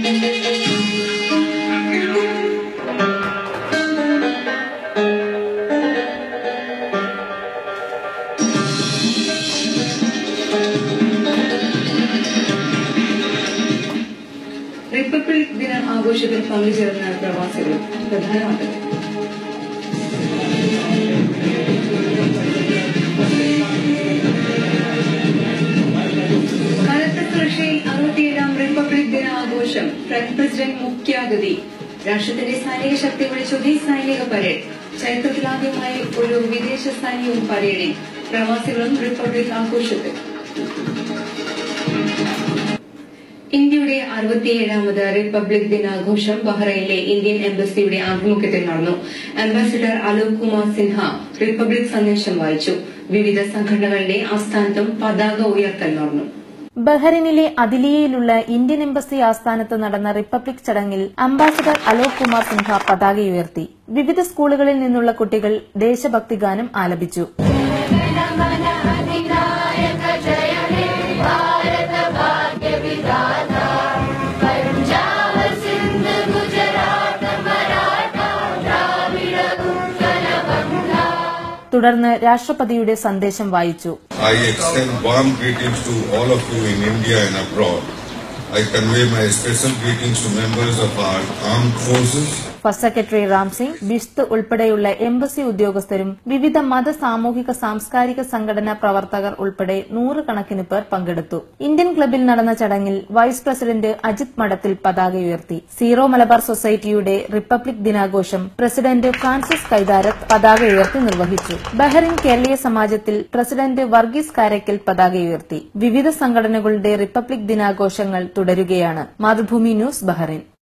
Republic ദിന ആഘോഷത്തിൽ പങ്കുചേർന്ന പ്രവാസികൾ പ്രധാനമന്ത്രി കനത്ത സുരക്ഷയിൽ അറുപത്തിയേഴാം റിപ്പബ്ലിക് ദിന ആഘോഷം ഫ്രഞ്ച് പ്രസിഡന്റ് മുഖ്യാതിഥി രാഷ്ട്രത്തിന്റെ സൈനിക ശക്തി വിളിച്ചൊതി സൈനിക പരേഡ് ചരിത്രത്തിലാദ്യമായി ഒരു വിദേശ സൈന്യവും പരേഡിൽ പ്രവാസികളും റിപ്പബ്ലിക് ആഘോഷത്തിൽ ഇന്ത്യയുടെ അറുപത്തിയേഴാമത് റിപ്പബ്ലിക് ദിനാഘോഷം ബഹ്റൈനിലെ ഇന്ത്യൻ എംബസിയുടെ ആഭിമുഖ്യത്തിൽ നടന്നു അംബാസിഡർ അലോക് കുമാർ സിൻഹ റിപ്പബ്ലിക് സന്ദേശം വായിച്ചു വിവിധ സംഘടനകളുടെ ആസ്ഥാനത്തും പതാക ഉയർത്തൽ നടന്നു ബഹ്റിനിലെ അതിലിയയിലുള്ള ഇന്ത്യൻ എംബസി ആസ്ഥാനത്ത് നടന്ന റിപ്പബ്ലിക് ചടങ്ങിൽ അംബാസഡർ അലോക് കുമാർ സിൻഹ പതാക ഉയർത്തി വിവിധ സ്കൂളുകളിൽ നിന്നുള്ള കുട്ടികൾ ദേശഭക്തി ഗാനം ആലപിച്ചു തുടർന്ന് രാഷ്ട്രപതിയുടെ സന്ദേശം വായിച്ചു I extend warm greetings to all of you in India and abroad. I convey my special greetings to members of our armed forces, first secretary Ram Singh Bisht ഉൾപ്പെടെയുള്ള എംബസി ഉദ്യോഗസ്ഥരും വിവിധ മത സാമൂഹിക സാംസ്കാരിക സംഘടനാ പ്രവർത്തകർ ഉൾപ്പെടെ നൂറുകണക്കിന് പേർ പങ്കെടുത്തു ഇന്ത്യൻ ക്ലബിൽ നടന്ന ചടങ്ങിൽ വൈസ് പ്രസിഡന്റ് അജിത് മഠത്തിൽ പതാക ഉയർത്തി സീറോ മലബാർ സൊസൈറ്റിയുടെ റിപ്പബ്ലിക് ദിനാഘോഷം പ്രസിഡന്റ് ഫ്രാൻസിസ് കൈതാരത്ത് പതാക ഉയർത്തി നിർവഹിച്ചു ബഹ്റിൻ കേരളീയ സമാജത്തിൽ പ്രസിഡന്റ് വർഗീസ് കാരയ്ക്കൽ പതാക ഉയർത്തി വിവിധ സംഘടനകളുടെ റിപ്പബ്ലിക് ദിനാഘോഷങ്ങൾ തുടരുകയാണ് മാതൃഭൂമി ന്യൂസ് ബഹ്റിൻ